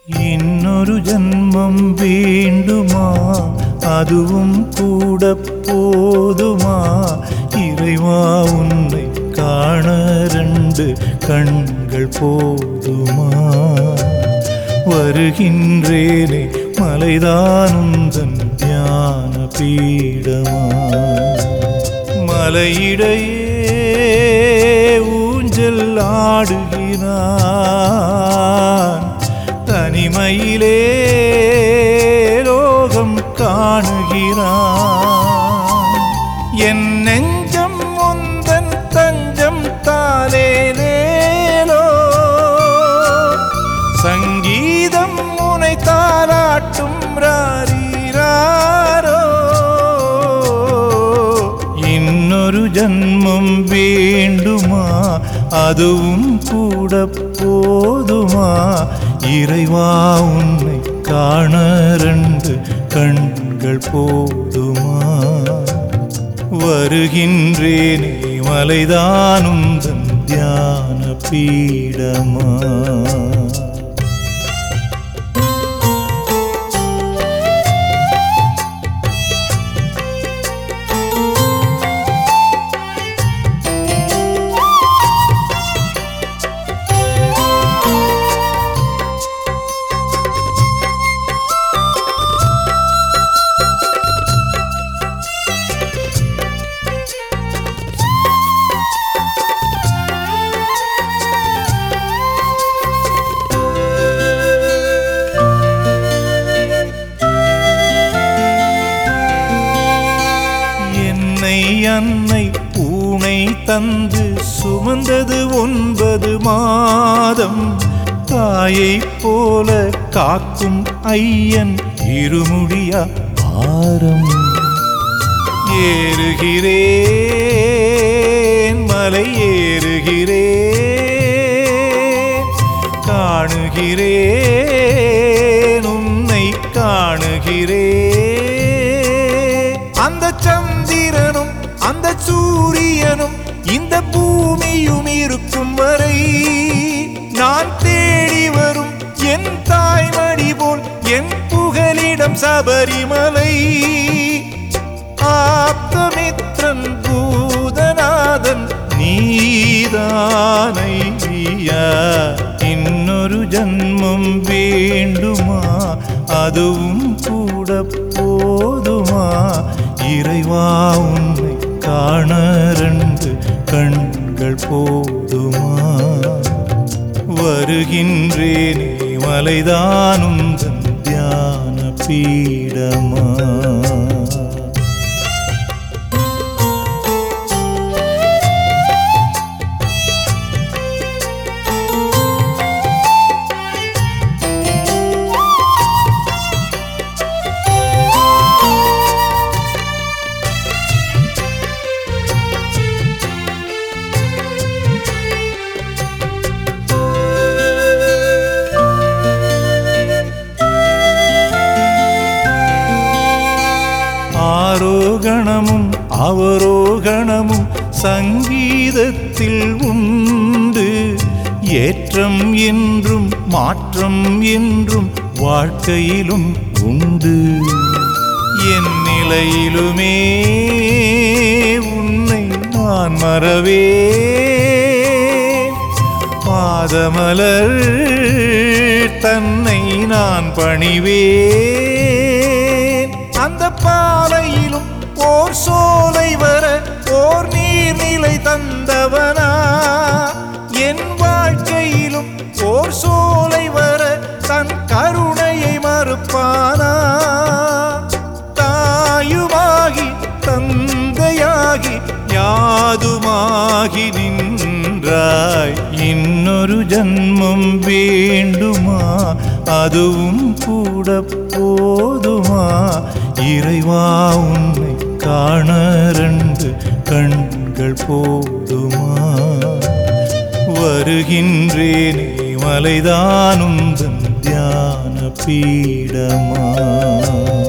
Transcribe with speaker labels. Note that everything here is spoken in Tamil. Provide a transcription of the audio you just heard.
Speaker 1: இன்னொரு ஜன்மம் வேண்டுமா அதுவும் கூட போதுமா இறைவா உன்னை காண ரெண்டு கண்கள் போதுமா வருகின்றேனே மலைதானுந்தன் ஞான பீடமா மலையிடையே ஊஞ்சல் ஆடுகிறான் தனிமையிலே லோகம் காணுகிறான் என் நெஞ்சம் முந்தன் தஞ்சம் தானேனேலோ சங்கீதம் முனை தாராட்டும் ராரீராரோ இன்னொரு ஜன்மம் வேண்டுமா அதுவும் கூட போதுமா இறைவா உன்னை காண ரெண்டு கண்கள் போதுமா வருகின்றேனே மலைதானும் தன் தியான பீடமா என்னை அன்னை பூனை தந்து சுமந்தது ஒன்பது மாதம் தாயைப் போல காக்கும் ஐயன் இருமுடியா ஆரம் ஏறுகிறேன் மலை ஏறுகிறேன் காணுகிறேன் உன்னை காணுகிறேன் அந்த சந்திரனும் அந்த சூரியனும் இந்த பூமியும் இருக்கும் வரை நான் தேடி வரும் என் தாய்மடி போல் என் புகலிடம் சபரிமலை ஆப்தமித்ரன் பூதநாதன் நீதானையா இன்னொரு ஜன்மம் வேண்டுமா அதுவும் கூட போதுமா இறைவா உன்னை காண ரெண்டு கண்கள் போதுமா வருகின்றேனே மலைதானும் தன் தியான பீடமா ஆரோகணமும் அவரோகணமும் சங்கீதத்தில் உண்டு ஏற்றம் என்றும் மாற்றம் என்றும் வாழ்க்கையிலும் உண்டு என் நிலையிலுமே உன்னை நான் மறவே பாதமலர் தன்னை நான் பணிவேன் அந்த பாலையிலும் ஓர் சோலை வர ஓர் நீர்நிலை தந்தவனா என் வாழ்க்கையிலும் ஓர் சோலை வர தன் கருணையை மறுப்பானா தாயுமாகி தந்தையாகி யாதுமாகி நின்றாய் இன்னொரு ஜன்மம் வேண்டுமா அதுவும் கூட போதுமா இறைவா உன்னை காண ரெண்டு கண்கள் போதுமா வருகின்றேனே மலைதானும் தன் தியான பீடமா